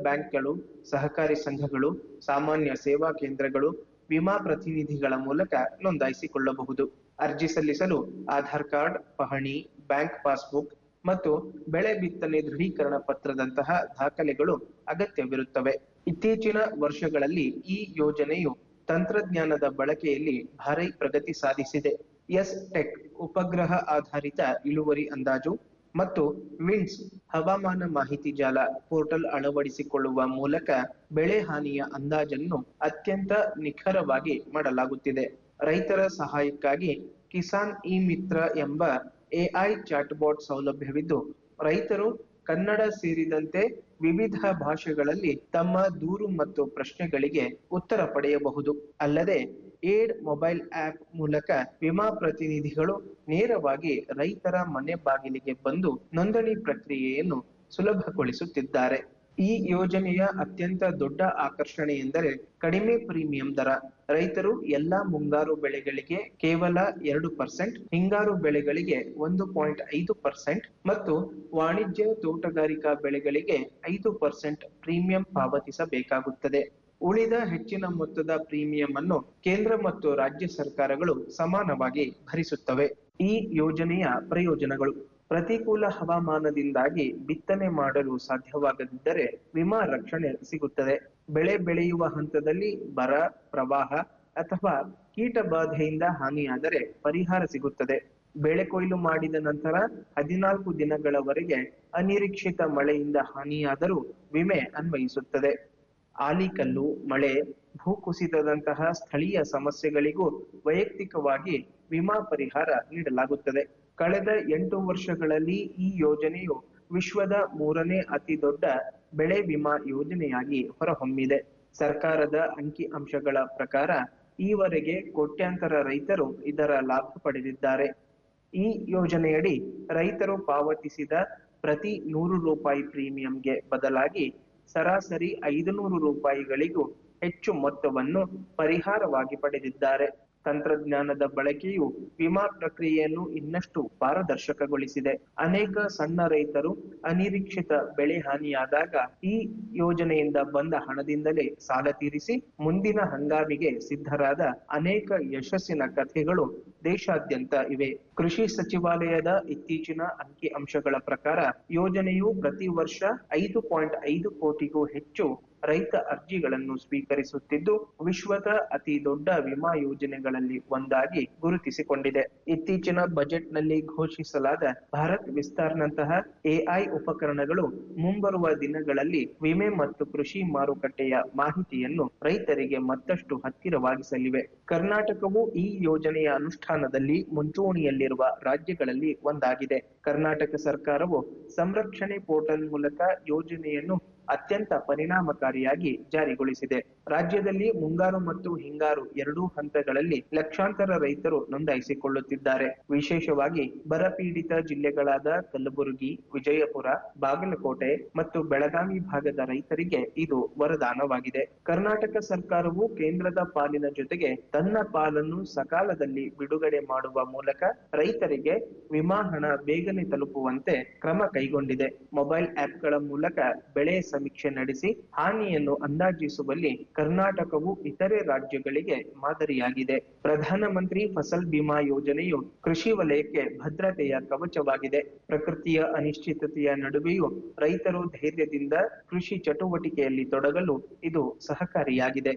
ಬ್ಯಾಂಕ್ಗಳು ಸಹಕಾರಿ ಸಂಘಗಳು ಸಾಮಾನ್ಯ ಸೇವಾ ಕೇಂದ್ರಗಳು ವಿಮಾ ಪ್ರತಿನಿಧಿಗಳ ಮೂಲಕ ನೋಂದಾಯಿಸಿಕೊಳ್ಳಬಹುದು ಅರ್ಜಿ ಸಲ್ಲಿಸಲು ಆಧಾರ್ ಕಾರ್ಡ್ ಪಹಣಿ ಬ್ಯಾಂಕ್ ಪಾಸ್ಬುಕ್ ಮತ್ತು ಬೆಳೆ ಬಿತ್ತನೆ ದೃಢೀಕರಣ ಪತ್ರದಂತಹ ದಾಖಲೆಗಳು ಅಗತ್ಯವಿರುತ್ತವೆ ಇತ್ತೀಚಿನ ವರ್ಷಗಳಲ್ಲಿ ಈ ಯೋಜನೆಯು ತಂತ್ರಜ್ಞಾನದ ಬಳಕೆಯಲ್ಲಿ ಭಾರಿ ಪ್ರಗತಿ ಸಾಧಿಸಿದೆ ಎಸ್ ಟೆಕ್ ಉಪಗ್ರಹ ಆಧಾರಿತ ಇಳುವರಿ ಅಂದಾಜು ಮತ್ತು ವಿಂಡ್ಸ್ ಹವಾಮಾನ ಮಾಹಿತಿ ಜಾಲ ಪೋರ್ಟಲ್ ಅಳವಡಿಸಿಕೊಳ್ಳುವ ಮೂಲಕ ಬೆಳೆ ಹಾನಿಯ ಅಂದಾಜನ್ನು ಅತ್ಯಂತ ನಿಖರವಾಗಿ ಮಾಡಲಾಗುತ್ತಿದೆ ರೈತರ ಸಹಾಯಕ್ಕಾಗಿ ಕಿಸಾನ್ ಇ ಮಿತ್ರ ಎಂಬ ಎಐ ಚಾಟ್ಬಾಟ್ ಸೌಲಭ್ಯವಿದ್ದು ರೈತರು ಕನ್ನಡ ಸೇರಿದಂತೆ ವಿವಿಧ ಭಾಷೆಗಳಲ್ಲಿ ತಮ್ಮ ದೂರು ಮತ್ತು ಪ್ರಶ್ನೆಗಳಿಗೆ ಉತ್ತರ ಪಡೆಯಬಹುದು ಅಲ್ಲದೆ ಏಡ್ ಮೊಬೈಲ್ ಆಪ್ ಮೂಲಕ ವಿಮಾ ಪ್ರತಿನಿಧಿಗಳು ನೇರವಾಗಿ ರೈತರ ಮನೆ ಬಾಗಿಲಿಗೆ ಬಂದು ನೋಂದಣಿ ಪ್ರಕ್ರಿಯೆಯನ್ನು ಸುಲಭಗೊಳಿಸುತ್ತಿದ್ದಾರೆ ಈ ಯೋಜನೆಯ ಅತ್ಯಂತ ದೊಡ್ಡ ಆಕರ್ಷಣೆ ಎಂದರೆ ಕಡಿಮೆ ಪ್ರೀಮಿಯಂ ದರ ರೈತರು ಎಲ್ಲಾ ಮುಂಗಾರು ಬೆಳೆಗಳಿಗೆ ಕೇವಲ ಎರಡು ಪರ್ಸೆಂಟ್ ಹಿಂಗಾರು ಬೆಳೆಗಳಿಗೆ ಒಂದು ಪಾಯಿಂಟ್ ಐದು ಪರ್ಸೆಂಟ್ ಮತ್ತು ವಾಣಿಜ್ಯ ತೋಟಗಾರಿಕಾ ಬೆಳೆಗಳಿಗೆ ಐದು ಪರ್ಸೆಂಟ್ ಪ್ರೀಮಿಯಂ ಪಾವತಿಸಬೇಕಾಗುತ್ತದೆ ಉಳಿದ ಹೆಚ್ಚಿನ ಮೊತ್ತದ ಪ್ರೀಮಿಯಂ ಅನ್ನು ಕೇಂದ್ರ ಮತ್ತು ರಾಜ್ಯ ಸರ್ಕಾರಗಳು ಸಮಾನವಾಗಿ ಭರಿಸುತ್ತವೆ ಈ ಯೋಜನೆಯ ಪ್ರಯೋಜನಗಳು ಪ್ರತಿಕೂಲ ಹವಾಮಾನದಿಂದಾಗಿ ಬಿತ್ತನೆ ಮಾಡಲು ಸಾಧ್ಯವಾಗದಿದ್ದರೆ ವಿಮಾ ರಕ್ಷಣೆ ಸಿಗುತ್ತದೆ ಬೆಳೆ ಬೆಳೆಯುವ ಹಂತದಲ್ಲಿ ಬರ ಪ್ರವಾಹ ಅಥವಾ ಕೀಟ ಬಾಧೆಯಿಂದ ಹಾನಿಯಾದರೆ ಪರಿಹಾರ ಸಿಗುತ್ತದೆ ಬೆಳೆ ಕೊಯ್ಲು ಮಾಡಿದ ನಂತರ ಹದಿನಾಲ್ಕು ದಿನಗಳವರೆಗೆ ಅನಿರೀಕ್ಷಿತ ಮಳೆಯಿಂದ ಹಾನಿಯಾದರೂ ವಿಮೆ ಅನ್ವಯಿಸುತ್ತದೆ ಆಲಿಕಲ್ಲು ಮಳೆ ಭೂಕುಸಿತದಂತಹ ಸ್ಥಳೀಯ ಸಮಸ್ಯೆಗಳಿಗೂ ವೈಯಕ್ತಿಕವಾಗಿ ವಿಮಾ ಪರಿಹಾರ ನೀಡಲಾಗುತ್ತದೆ ಕಳೆದ ಎಂಟು ವರ್ಷಗಳಲ್ಲಿ ಈ ಯೋಜನೆಯು ವಿಶ್ವದ ಮೂರನೇ ಅತಿ ದೊಡ್ಡ ಬೆಳೆ ವಿಮಾ ಯೋಜನೆಯಾಗಿ ಹೊರಹೊಮ್ಮಿದೆ ಸರ್ಕಾರದ ಅಂಕಿ ಅಂಶಗಳ ಪ್ರಕಾರ ಈವರೆಗೆ ಕೋಟ್ಯಾಂತರ ರೈತರು ಇದರ ಲಾಭ ಪಡೆದಿದ್ದಾರೆ ಈ ಯೋಜನೆಯಡಿ ರೈತರು ಪಾವತಿಸಿದ ಪ್ರತಿ ನೂರು ರೂಪಾಯಿ ಪ್ರೀಮಿಯಂಗೆ ಬದಲಾಗಿ ಸರಾಸರಿ ಐದುನೂರು ರೂಪಾಯಿಗಳಿಗೂ ಹೆಚ್ಚು ಮೊತ್ತವನ್ನು ಪರಿಹಾರವಾಗಿ ಪಡೆದಿದ್ದಾರೆ ತಂತ್ರಜ್ಞಾನದ ಬಳಕೆಯು ವಿಮಾ ಪ್ರಕ್ರಿಯೆಯನ್ನು ಇನ್ನಷ್ಟು ಪಾರದರ್ಶಕಗೊಳಿಸಿದೆ ಅನೇಕ ಸಣ್ಣ ರೈತರು ಅನಿರೀಕ್ಷಿತ ಬೆಳೆ ಹಾನಿಯಾದಾಗ ಈ ಯೋಜನೆಯಿಂದ ಬಂದ ಹಣದಿಂದಲೇ ಸಾಲ ತೀರಿಸಿ ಮುಂದಿನ ಹಂಗಾಮಿಗೆ ಸಿದ್ಧರಾದ ಅನೇಕ ಯಶಸ್ಸಿನ ಕಥೆಗಳು ದೇಶಾದ್ಯಂತ ಇವೆ ಕೃಷಿ ಸಚಿವಾಲಯದ ಇತ್ತೀಚಿನ ಅಂಕಿ ಅಂಶಗಳ ಪ್ರಕಾರ ಯೋಜನೆಯು ಪ್ರತಿ ವರ್ಷ ಐದು ಪಾಯಿಂಟ್ ಐದು ಕೋಟಿಗೂ ಹೆಚ್ಚು ರೈತ ಅರ್ಜಿಗಳನ್ನು ಸ್ವೀಕರಿಸುತ್ತಿದ್ದು ವಿಶ್ವದ ಅತಿ ದೊಡ್ಡ ವಿಮಾ ಯೋಜನೆಗಳಲ್ಲಿ ಒಂದಾಗಿ ಗುರುತಿಸಿಕೊಂಡಿದೆ ಇತ್ತೀಚಿನ ಬಜೆಟ್ನಲ್ಲಿ ಘೋಷಿಸಲಾದ ಭಾರತ್ ವಿಸ್ತಾರ್ನಂತಹ ಎಐ ಉಪಕರಣಗಳು ಮುಂಬರುವ ದಿನಗಳಲ್ಲಿ ವಿಮೆ ಮತ್ತು ಕೃಷಿ ಮಾರುಕಟ್ಟೆಯ ಮಾಹಿತಿಯನ್ನು ರೈತರಿಗೆ ಮತ್ತಷ್ಟು ಹತ್ತಿರವಾಗಿಸಲಿವೆ ಕರ್ನಾಟಕವು ಈ ಯೋಜನೆಯ ಅನುಷ್ಠಾನದಲ್ಲಿ ಮುಂಚೂಣಿಯಲ್ಲಿರುವ ರಾಜ್ಯಗಳಲ್ಲಿ ಒಂದಾಗಿದೆ ಕರ್ನಾಟಕ ಸರ್ಕಾರವು ಸಂರಕ್ಷಣೆ ಪೋರ್ಟಲ್ ಮೂಲಕ ಯೋಜನೆಯನ್ನು ಅತ್ಯಂತ ಪರಿಣಾಮಕಾರಿಯಾಗಿ ಜಾರಿಗೊಳಿಸಿದೆ ರಾಜ್ಯದಲ್ಲಿ ಮುಂಗಾರು ಮತ್ತು ಹಿಂಗಾರು ಎರಡೂ ಹಂತಗಳಲ್ಲಿ ಲಕ್ಷಾಂತರ ರೈತರು ನೋಂದಾಯಿಸಿಕೊಳ್ಳುತ್ತಿದ್ದಾರೆ ವಿಶೇಷವಾಗಿ ಬರಪೀಡಿತ ಜಿಲ್ಲೆಗಳಾದ ಕಲಬುರಗಿ ವಿಜಯಪುರ ಬಾಗಲಕೋಟೆ ಮತ್ತು ಬೆಳಗಾವಿ ಭಾಗದ ರೈತರಿಗೆ ಇದು ವರದಾನವಾಗಿದೆ ಕರ್ನಾಟಕ ಸರ್ಕಾರವು ಕೇಂದ್ರದ ಪಾಲಿನ ಜೊತೆಗೆ ತನ್ನ ಪಾಲನ್ನು ಸಕಾಲದಲ್ಲಿ ಬಿಡುಗಡೆ ಮಾಡುವ ಮೂಲಕ ರೈತರಿಗೆ ವಿಮಾ ಹಣ ಬೇಗನೆ ತಲುಪುವಂತೆ ಕ್ರಮ ಕೈಗೊಂಡಿದೆ ಮೊಬೈಲ್ ಆಪ್ಗಳ ಮೂಲಕ ಬೆಳೆ ಸಮೀಕ್ಷೆ ನಡೆಸಿ ಹಾನಿಯನ್ನು ಅಂದಾಜಿಸುವಲ್ಲಿ ಕರ್ನಾಟಕವು ಇತರೆ ರಾಜ್ಯಗಳಿಗೆ ಮಾದರಿಯಾಗಿದೆ ಪ್ರಧಾನಮಂತ್ರಿ ಫಸಲ್ ಬಿಮಾ ಯೋಜನೆಯು ಕೃಷಿ ವಲಯಕ್ಕೆ ಭದ್ರತೆಯ ಕವಚವಾಗಿದೆ ಪ್ರಕೃತಿಯ ಅನಿಶ್ಚಿತತೆಯ ನಡುವೆಯೂ ರೈತರು ಧೈರ್ಯದಿಂದ ಕೃಷಿ ಚಟುವಟಿಕೆಯಲ್ಲಿ ತೊಡಗಲು ಇದು ಸಹಕಾರಿಯಾಗಿದೆ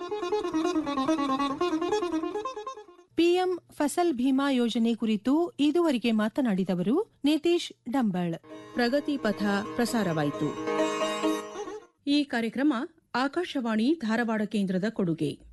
ಪಿಎಂ ಫಸಲ್ ಭೀಮಾ ಯೋಜನೆ ಕುರಿತು ಇದುವರೆಗೆ ಮಾತನಾಡಿದವರು ನಿತೀಶ್ ಡಂಬಾಳ್ ಪ್ರಗತಿ ಪಥ ಪ್ರಸಾರವಾಯಿತು ಈ ಕಾರ್ಯಕ್ರಮ ಆಕಾಶವಾಣಿ ಧಾರವಾಡ ಕೇಂದ್ರದ ಕೊಡುಗೆ